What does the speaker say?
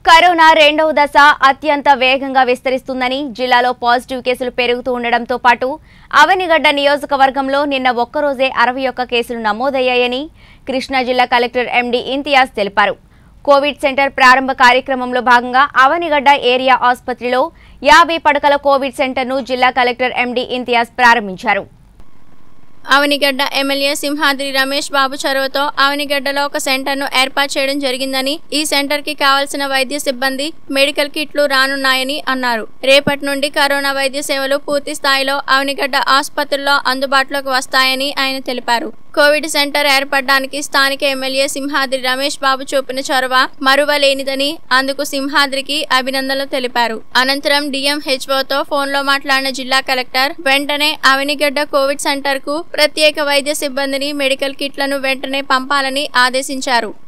corona రెండవ దశ అత్యంత వేగంగా విస్తరిస్తుందని జిల్లాలో పాజిటివ్ కేసులు పెరుగుతూ ఉండడంతో పాటు అవనిగడ్డ నియోజకవర్గంలో నిన్న ఒక్కరోజే అరవై ఒక్క కేసులు నమోదయ్యాయని కృష్ణా జిల్లా కలెక్టర్ ఎండి ఇంతియాజ్ తెలిపారు కోవిడ్ సెంటర్ ప్రారంభ కార్యక్రమంలో భాగంగా అవనిగడ్డ ఏరియా ఆసుపత్రిలో యాభై పడకల కోవిడ్ సెంటర్ను జిల్లా కలెక్టర్ ఎండి ఇంతియాజ్ ప్రారంభించారు అవనిగడ్డ ఎమ్మెల్యే సింహాద్రి రమేష్ బాబు చొరవతో అవనిగడ్డలో ఒక సెంటర్ ను ఏర్పాటు చేయడం జరిగిందని ఈ సెంటర్ కి కావాల్సిన వైద్య సిబ్బంది మెడికల్ కిట్లు రానున్నాయని అన్నారు రేపటి నుండి కరోనా వైద్య సేవలు పూర్తి స్థాయిలో అవనిగడ్డ ఆసుపత్రుల్లో అందుబాటులోకి వస్తాయని ఆయన తెలిపారు కోవిడ్ సెంటర్ ఏర్పడడానికి స్థానిక ఎమ్మెల్యే సింహాద్రి రమేష్ బాబు చూపిన చొరవ మరువలేనిదని అందుకు సింహాద్రికి అభినందనలు తెలిపారు అనంతరం డిఎంహెచ్ఓతో ఫోన్లో మాట్లాడిన జిల్లా కలెక్టర్ వెంటనే అవనిగడ్డ కోవిడ్ సెంటర్ కు ప్రత్యేక వైద్య సిబ్బందిని మెడికల్ కిట్లను వెంటనే పంపాలని ఆదేశించారు